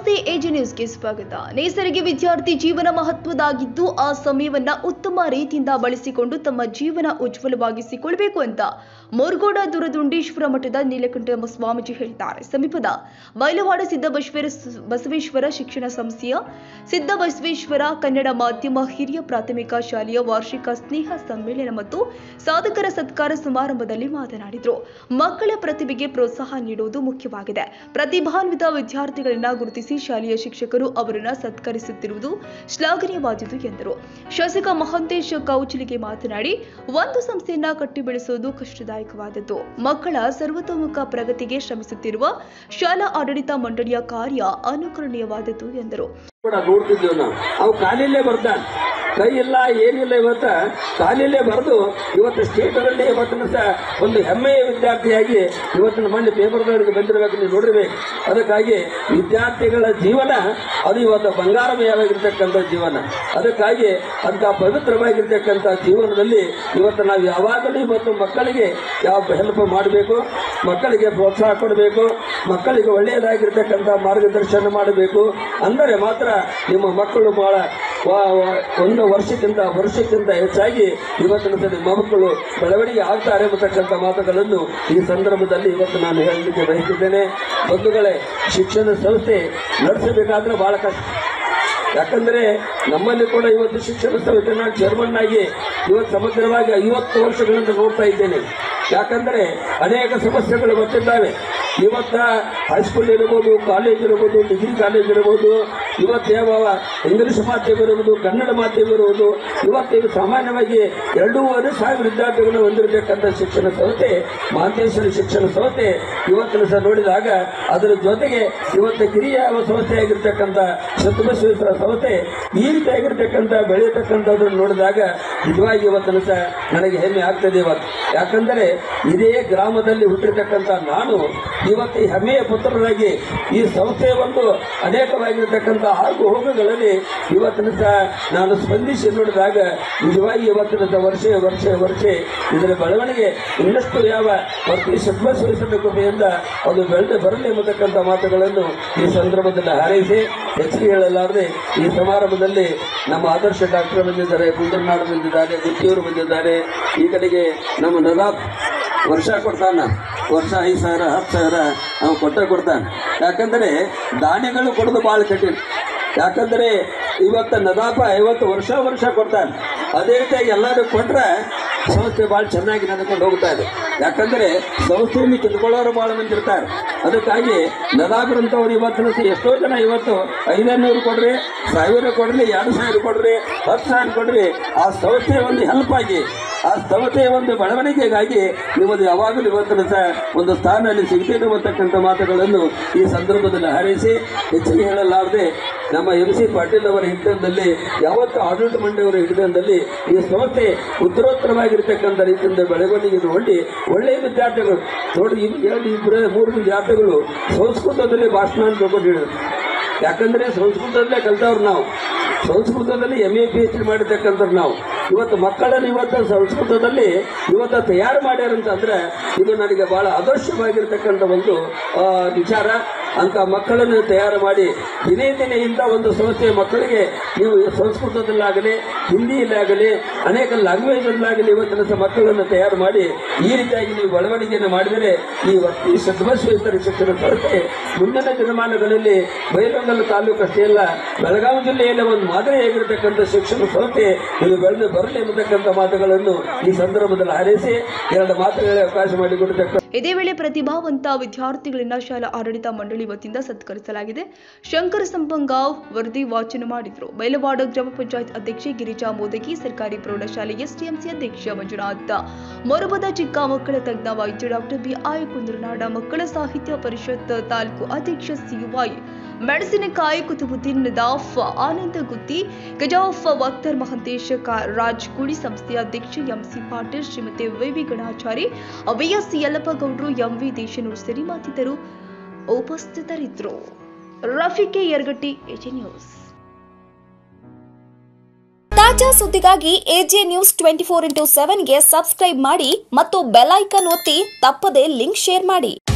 ನಮಸ್ತೆ ಎಜಿ ನ್ಯೂಸ್ಗೆ ಸ್ವಾಗತ ನೇಸರಿಗೆ ವಿದ್ಯಾರ್ಥಿ ಜೀವನ ಮಹತ್ವದಾಗಿದ್ದು ಆ ಸಮಯವನ್ನ ಉತ್ತಮ ರೀತಿಯಿಂದ ಬಳಸಿಕೊಂಡು ತಮ್ಮ ಜೀವನ ಉಜ್ವಲವಾಗಿಸಿಕೊಳ್ಳಬೇಕು ಅಂತ ಮುರುಗೋಡ ದುರದುಂಡೇಶ್ವರ ಮಠದ ನೀಲಕಂಠ ಸ್ವಾಮೀಜಿ ಹೇಳಿದ್ದಾರೆ ಸಮೀಪದ ಮೈಲವಾಡ ಸಿದ್ಧ ಬಸವೇಶ್ವರ ಬಸವೇಶ್ವರ ಶಿಕ್ಷಣ ಸಂಸ್ಥೆಯ ಸಿದ್ಧ ಬಸವೇಶ್ವರ ಕನ್ನಡ ಮಾಧ್ಯಮ ಹಿರಿಯ ಪ್ರಾಥಮಿಕ ಶಾಲೆಯ ವಾರ್ಷಿಕ ಸ್ನೇಹ ಸಮ್ಮೇಳನ ಮತ್ತು ಸಾಧಕರ ಸತ್ಕಾರ ಸಮಾರಂಭದಲ್ಲಿ ಮಾತನಾಡಿದರು ಮಕ್ಕಳ ಪ್ರತಿಭೆಗೆ ಪ್ರೋತ್ಸಾಹ ನೀಡುವುದು ಮುಖ್ಯವಾಗಿದೆ ಪ್ರತಿಭಾನ್ವಿತ ವಿದ್ಯಾರ್ಥಿಗಳನ್ನ ಗುರುತಿಸಿ ಶಾಲೆಯ ಶಿಕ್ಷಕರು ಅವರನ್ನ ಸತ್ಕರಿಸುತ್ತಿರುವುದು ಶ್ಲಾಘನೀಯವಾದುದು ಎಂದರು ಶಾಸಕ ಮಹಂತೇಶ್ ಕೌಚಲಿಗೆ ಮಾತನಾಡಿ ಒಂದು ಸಂಸ್ಥೆಯನ್ನ ಕಟ್ಟಿ ಬೆಳೆಸುವುದು ಕಷ್ಟದಾಯಕವಾದದ್ದು ಮಕ್ಕಳ ಸರ್ವತೋಮುಖ ಪ್ರಗತಿಗೆ ಶ್ರಮಿಸುತ್ತಿರುವ ಶಾಲಾ ಆಡಳಿತ ಮಂಡಳಿಯ ಕಾರ್ಯ ಅನುಕರಣೀಯವಾದದ್ದು ಎಂದರು ಕೂಡ ನೋಡ್ತಿದ್ದೇವೆ ನಾವು ಅವು ಕಾಲಿಲ್ಲೇ ಬರ್ತಾನೆ ಕೈ ಇಲ್ಲ ಏನಿಲ್ಲ ಇವತ್ತ ಕಾಲಿಲ್ಲೇ ಬರೆದು ಇವತ್ತು ಸ್ಟೇಟಲ್ಲಿ ಇವತ್ತಿನ ಸಹ ಒಂದು ಹೆಮ್ಮೆಯ ವಿದ್ಯಾರ್ಥಿಯಾಗಿ ಇವತ್ತಿನ ಮಂದಿ ಪೇಪರ್ಗಳಿಗೆ ಬಂದಿರಬೇಕು ನೀವು ನೋಡಿರ್ಬೇಕು ಅದಕ್ಕಾಗಿ ವಿದ್ಯಾರ್ಥಿಗಳ ಜೀವನ ಅದು ಇವತ್ತು ಬಂಗಾರಮಯವಾಗಿರ್ತಕ್ಕಂಥ ಜೀವನ ಅದಕ್ಕಾಗಿ ಅಂತ ಪವಿತ್ರವಾಗಿರ್ತಕ್ಕಂಥ ಜೀವನದಲ್ಲಿ ಇವತ್ತು ನಾವು ಯಾವಾಗಲೂ ಇವತ್ತು ಮಕ್ಕಳಿಗೆ ಯಾವ ಹೆಲ್ಪ್ ಮಾಡಬೇಕು ಮಕ್ಕಳಿಗೆ ಪ್ರೋತ್ಸಾಹ ಕೊಡಬೇಕು ಮಕ್ಕಳಿಗೆ ಒಳ್ಳೆಯದಾಗಿರ್ತಕ್ಕಂಥ ಮಾರ್ಗದರ್ಶನ ಮಾಡಬೇಕು ಅಂದರೆ ಮಾತ್ರ ನಿಮ್ಮ ಮಕ್ಕಳು ಬಹಳ ವ- ವ- ಒಂದು ವರ್ಷಕ್ಕಿಂತ ವರ್ಷಕ್ಕಿಂತ ಹೆಚ್ಚಾಗಿ ಇವತ್ತಿನ ದಿನ ನಿಮ್ಮ ಮಕ್ಕಳು ಬೆಳವಣಿಗೆ ಆಗ್ತಾರೆ ಎಂಬತಕ್ಕಂಥ ಮಾತುಗಳನ್ನು ಈ ಸಂದರ್ಭದಲ್ಲಿ ಇವತ್ತು ನಾನು ಹೇಳಲಿಕ್ಕೆ ಬಯಸಿದ್ದೇನೆ ಬಂಧುಗಳೇ ಶಿಕ್ಷಣ ಸಂಸ್ಥೆ ನಡೆಸಬೇಕಾದ್ರೆ ಬಹಳ ಕಷ್ಟ ಯಾಕಂದ್ರೆ ನಮ್ಮಲ್ಲಿ ಕೂಡ ಇವತ್ತು ಶಿಕ್ಷಣ ಸಂಸ್ಥೆ ನಾನು ಚೇರ್ಮನ್ ಆಗಿ ಇವತ್ತು ಸಮಗ್ರವಾಗಿ ಐವತ್ತು ವರ್ಷಗಳಿಂದ ನೋಡ್ತಾ ಇದ್ದೇನೆ ಯಾಕಂದ್ರೆ ಅನೇಕ ಸಮಸ್ಯೆಗಳು ಗೊತ್ತಿದ್ದಾವೆ ಇವತ್ತ ಹೈಸ್ಕೂಲ್ ಇರ್ಬೋದು ಕಾಲೇಜ್ ಇರ್ಬೋದು ಡಿಗ್ರಿ ಕಾಲೇಜ್ ಇರ್ಬೋದು ಇವತ್ತು ಯಾವ ಇಂಗ್ಲಿಷ್ ಮಾಧ್ಯಮ ಇರುವುದು ಕನ್ನಡ ಮಾಧ್ಯಮ ಇರುವುದು ಇವತ್ತು ಇದು ಸಾಮಾನ್ಯವಾಗಿ ಎರಡೂವರೆ ಸಾವಿರ ವಿದ್ಯಾರ್ಥಿಗಳು ಹೊಂದಿರತಕ್ಕಂಥ ಶಿಕ್ಷಣ ಸಂಸ್ಥೆ ಮಹಾಂತೇಶ್ವರಿ ಶಿಕ್ಷಣ ಸಂಸ್ಥೆ ಇವತ್ತಿನ ಸಹ ನೋಡಿದಾಗ ಅದರ ಜೊತೆಗೆ ಇವತ್ತು ಕಿರಿಯ ಸಂಸ್ಥೆಯಾಗಿರ್ತಕ್ಕಂಥ ಸತ್ಯಬಸವೇಶ್ವರ ಸಂಸ್ಥೆ ಈ ರೀತಿಯಾಗಿರ್ತಕ್ಕಂಥ ಬೆಳೆಯತಕ್ಕಂಥದ್ದನ್ನು ನೋಡಿದಾಗ ನಿಜವಾಗಿ ಇವತ್ತಿನ ಸಹ ನನಗೆ ಹೆಮ್ಮೆ ಆಗ್ತದೆ ಇವತ್ತು ಯಾಕಂದರೆ ಇದೇ ಗ್ರಾಮದಲ್ಲಿ ಹುಟ್ಟಿರ್ತಕ್ಕಂಥ ನಾನು ಇವತ್ತು ಈ ಹೆಮ್ಮೆಯ ಪುತ್ರರಾಗಿ ಈ ಸಂಸ್ಥೆಯ ಒಂದು ಅನೇಕವಾಗಿರ್ತಕ್ಕಂಥ ಆಗು ಹೋಗುಗಳಲ್ಲಿ ಇವತ್ತಿನ ಸಹ ನಾನು ಸ್ಪಂದಿಸಿ ನೋಡಿದಾಗ ನಿಜವಾಗಿ ಇವತ್ತಿನ ಸಹ ವರ್ಷ ವರ್ಷ ವರ್ಷ ಇದರ ಬೆಳವಣಿಗೆ ಇನ್ನಷ್ಟು ಯಾವ ಮತ್ತು ಈ ಸದ್ಬಸವೇಶ್ವರ ಕೃಪೆಯಿಂದ ಅದು ಬೆಳೆದು ಬರಲಿ ಎಂಬತಕ್ಕಂಥ ಮಾತುಗಳನ್ನು ಈ ಸಂದರ್ಭದಲ್ಲಿ ಹಾರೈಸಿ ಹೆಚ್ಚಿಗೆ ಹೇಳಲಾರದೆ ಈ ಸಮಾರಂಭದಲ್ಲಿ ನಮ್ಮ ಆದರ್ಶ ಡಾಕ್ಟರ್ ಬಂದಿದ್ದಾರೆ ಗುಂಡನಾಡು ಬಂದಿದ್ದಾರೆ ಗುತ್ತಿಯವರು ಬಂದಿದ್ದಾರೆ ಈ ಕಡೆಗೆ ನಮ್ಮ ನದಾಬ್ ವರ್ಷ ಕೊಡ್ತಾನ ವರ್ಷ ಐದು ಸಾವಿರ ಹತ್ತು ಸಾವಿರ ಅವ್ನು ಕೊಟ್ಟೆ ಕೊಡ್ತಾನೆ ಯಾಕಂದರೆ ದಾನಿಗಳು ಕೊಡೋದು ಭಾಳ ಕಠಿಣ ಯಾಕಂದರೆ ಇವತ್ತು ನದಾಪ ಐವತ್ತು ವರ್ಷ ವರ್ಷ ಕೊಡ್ತಾನೆ ಅದೇ ರೀತಿಯಾಗಿ ಎಲ್ಲರೂ ಕೊಟ್ಟರೆ ಸಂಸ್ಥೆ ಭಾಳ ಚೆನ್ನಾಗಿ ನಡೆದುಕೊಂಡು ಹೋಗ್ತಾ ಇದೆ ಯಾಕಂದರೆ ಸಂಸ್ಥೆಯಲ್ಲಿ ಕಿತ್ಕೊಳ್ಳೋರು ಭಾಳ ಮಂದಿ ಇರ್ತಾರೆ ಅದಕ್ಕಾಗಿ ನದಾಬ್ರಂಥವ್ರು ಇವತ್ತಿನ ಸ- ಎಷ್ಟೋ ಜನ ಇವತ್ತು ಐದೈನೂರು ಕೊಡ್ರಿ ಸಾವಿರ ಕೊಡ್ರಿ ಎರಡು ಸಾವಿರ ಕೊಡ್ರಿ ಹತ್ತು ಸಾವಿರ ಕೊಡ್ರಿ ಆ ಸಂಸ್ಥೆ ಒಂದು ಹೆಲ್ಪ್ ಆಗಿ ಆ ಸಂಸ್ಥೆಯ ಒಂದು ಬೆಳವಣಿಗೆಗಾಗಿ ನಿಮ್ಮದು ಯಾವಾಗಲೂ ಇವತ್ತಿನ ಸಹ ಒಂದು ಸ್ಥಾನದಲ್ಲಿ ಸಿಗ್ತೇನೆ ಅಂತಕ್ಕಂಥ ಮಾತುಗಳನ್ನು ಈ ಸಂದರ್ಭದಲ್ಲಿ ಹಾರೈಸಿ ಹೆಚ್ಚಿಗೆ ಹೇಳಲಾರದೆ ನಮ್ಮ ಎಂ ಸಿ ಪಾಟೀಲ್ ಅವರ ಹಿಡಿತದಲ್ಲಿ ಯಾವತ್ತು ಆಡಳಿತ ಮಂಡಳಿಯವರ ಹಿಡಿತದಲ್ಲಿ ಈ ಸಂಸ್ಥೆ ಉತ್ತರೋತ್ತರವಾಗಿರ್ತಕ್ಕಂಥ ರೀತಿಯಿಂದ ಬೆಳವಣಿಗೆ ನೋಡಿ ಒಳ್ಳೆಯ ವಿದ್ಯಾರ್ಥಿಗಳು ನೋಡಿ ಇವ್ ಎರಡು ಇಬ್ಬರು ಮೂರು ವಿದ್ಯಾರ್ಥಿಗಳು ಸಂಸ್ಕೃತದಲ್ಲಿ ಭಾಷಣ ಅಂತ ತಿಳ್ಕೊಂಡಿದ್ರು ಯಾಕಂದ್ರೆ ಸಂಸ್ಕೃತದಲ್ಲೇ ಕಲ್ತವ್ರು ನಾವು ಸಂಸ್ಕೃತದಲ್ಲಿ M A P H D ಮಾಡಿರ್ತಕ್ಕಂಥವ್ರು ನಾವು ಇವತ್ತು ಮಕ್ಕಳನ್ನು ಇವತ್ತು ಸಂಸ್ಕೃತದಲ್ಲಿ ಇವತ್ತು ತಯಾರು ಮಾಡ್ಯಾರಂತಂದ್ರೆ ಇದು ನನಗೆ ಬಹಳ ಆದರ್ಶವಾಗಿರ್ತಕ್ಕಂಥ ಒಂದು ಆ, ವಿಚಾರ ಅಂತ ಮಕ್ಕಳನ್ನು ತಯಾರು ಮಾಡಿ ದಿನೇ ದಿನೇ ಇಂಥ ಒಂದು ಸಂಸ್ಥೆಯ ಮಕ್ಕಳಿಗೆ ನೀವು ಸಂಸ್ಕೃತದಲ್ಲಾಗಲಿ ಹಿಂದಿಯಲ್ಲಾಗಲಿ ಅನೇಕ ಲ್ಯಾಂಗ್ವೇಜಲ್ಲಾಗಲಿ ಇವತ್ತಿನ ಸಹ ಮಕ್ಕಳನ್ನು ತಯಾರು ಮಾಡಿ ಈ ರೀತಿಯಾಗಿ ನೀವು ಬೆಳವಣಿಗೆಯನ್ನು ಮಾಡಿದರೆ ಈ ವ- ಈ ಸದ್ಬಸವೇಶ್ವರ ಶಿಕ್ಷಣ ಸಂಸ್ಥೆ ಮುಂದಿನ ದಿನಮಾನಗಳಲ್ಲಿ ಬೈಲಹೊಂಗಲ ತಾಲೂಕು ಅಷ್ಟೇ ಅಲ್ಲ ಬೆಳಗಾವಿ ಜಿಲ್ಲೆಯಲ್ಲಿ ಒಂದು ಮಾದರಿಯಾಗಿರ್ತಕ್ಕಂಥ ಶಿಕ್ಷಣ ಸಂಸ್ಥೆ ಇದು ಬೆಳೆದು ಬರಲಿ ಎಂಬತಕ್ಕಂಥ ಮಾತುಗಳನ್ನು ಈ ಸಂದರ್ಭದಲ್ಲಿ ಹಾರೈಸಿ ಎರಡು ಮಾತುಗಳಿಗೆ ಅವಕಾಶ ಮಾಡಿಕೊಡತಕ್ಕ ಇದೇ ವೇಳೆ ಪ್ರತಿಭಾವಂತ ವಿದ್ಯಾರ್ಥಿಗಳನ್ನ ಶಾಲಾ ಆಡಳಿತ ಮಂಡಳಿ ವತಿಯಿಂದ ಸತ್ಕರಿಸಲಾಗಿದೆ ಶಂಕರ ಸಂಪಂಗಾವ್ ವರದಿ ವಾಚನ ಮಾಡಿದರು ಬೈಲವಾಡ ಗ್ರಾಮ ಪಂಚಾಯತ್ ಅಧ್ಯಕ್ಷೆ ಗಿರಿಜಾ ಮೋದಗಿ ಸರ್ಕಾರಿ ಪ್ರೌಢಶಾಲೆ ಎಸ್ಟಿಎಂಸಿ ಅಧ್ಯಕ್ಷ ಮಂಜುನಾಥ್ ಮೊರಬದ ಚಿಕ್ಕ ಮಕ್ಕಳ ತಜ್ಞ ವೈದ್ಯ ಡಾಕ್ಟರ್ ಬಿಐ ಕುಂದ್ರನಾಡ ಮಕ್ಕಳ ಸಾಹಿತ್ಯ ಪರಿಷತ್ ತಾಲೂಕು ಅಧ್ಯಕ್ಷ ಸಿವೈ ಮೆಣಸಿನಕಾಯಿ ಕುತುಬುದ್ದೀನ್ ನದಾಫ್ ಆನಂದ ಗುತ್ತಿ ಗಜಾಫ್ ವಕ್ತರ್ ಮಹಂತೇಶ್ ಕಾ- ರಾಜ್ ಕುಡಿ ಸಂಸ್ಥೆಯ ಅಧ್ಯಕ್ಷ MC Patil Shrimati VV Ganachari VS ಯಲ್ಲಪ್ಪಗೌಡರು ಎಂವಿ ದೇಶನೂರ್ ಸೇರಿ ಮತ್ತಿತರರು ಉಪಸ್ಥಿತರಿದ್ದರು ರಫಿಕೆ ಯರ್ಗಟ್ಟಿ ಎಜೆ ನ್ಯೂಸ್ ತಾಜಾ ಸುದ್ದಿಗಾಗಿ AJ news twenty four into ಸೆವೆನ್ಗೆ ಸಬ್ಸ್ಕ್ರೈಬ್ ಮಾಡಿ ಮತ್ತು ಬೆಲ್ ಐಕನ್ ಒತ್ತಿ ತಪ್ಪದೇ ಲಿಂಕ್ ಶೇರ್ ಮಾಡಿ